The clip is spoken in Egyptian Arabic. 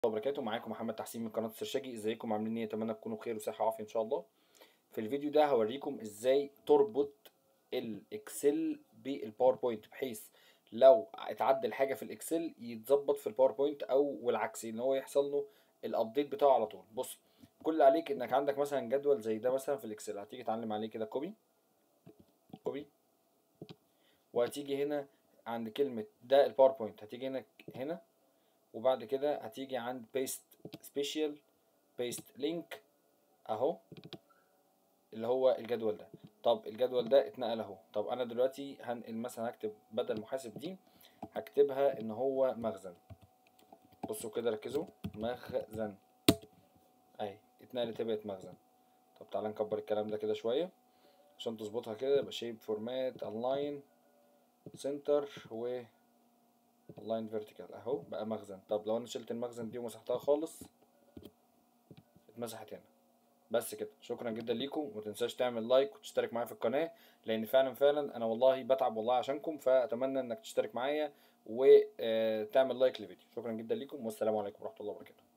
وبركاته معاكم محمد تحسين من قناه السرشاجي ازيكم عاملين ايه اتمنى تكونوا بخير وصحه وعافيه ان شاء الله في الفيديو ده هوريكم ازاي تربط الاكسل بالباوربوينت بحيث لو اتعدل حاجه في الاكسل يتظبط في الباوربوينت او والعكس ان هو يحصل له الابديت بتاعه على طول بص كل اللي عليك انك عندك مثلا جدول زي ده مثلا في الاكسل هتيجي تعلم عليه كده كوبي كوبي وهتيجي هنا عند كلمه ده الباوربوينت هتيجي هنا هنا وبعد كده هتيجي عند بيست سبيشال بيست لينك اهو اللي هو الجدول ده طب الجدول ده اتنقل اهو طب انا دلوقتي هنقل مثلا هكتب بدل محاسب دي هكتبها ان هو مخزن بصوا كده ركزوا مخزن اهي اتنقلت بقت مخزن طب تعالى نكبر الكلام ده كده شويه عشان تظبطها كده يبقى شيب فورمات اونلاين سنتر و لاين فيرتيكال اهو بقى مخزن طب لو انا شلت المخزن دي ومسحتها خالص اتمسحت هنا بس كده شكرا جدا ليكم وما تنساش تعمل لايك وتشترك معايا في القناه لان فعلا فعلا انا والله بتعب والله عشانكم فاتمنى انك تشترك معايا وتعمل لايك للفيديو شكرا جدا ليكم والسلام عليكم ورحمه الله وبركاته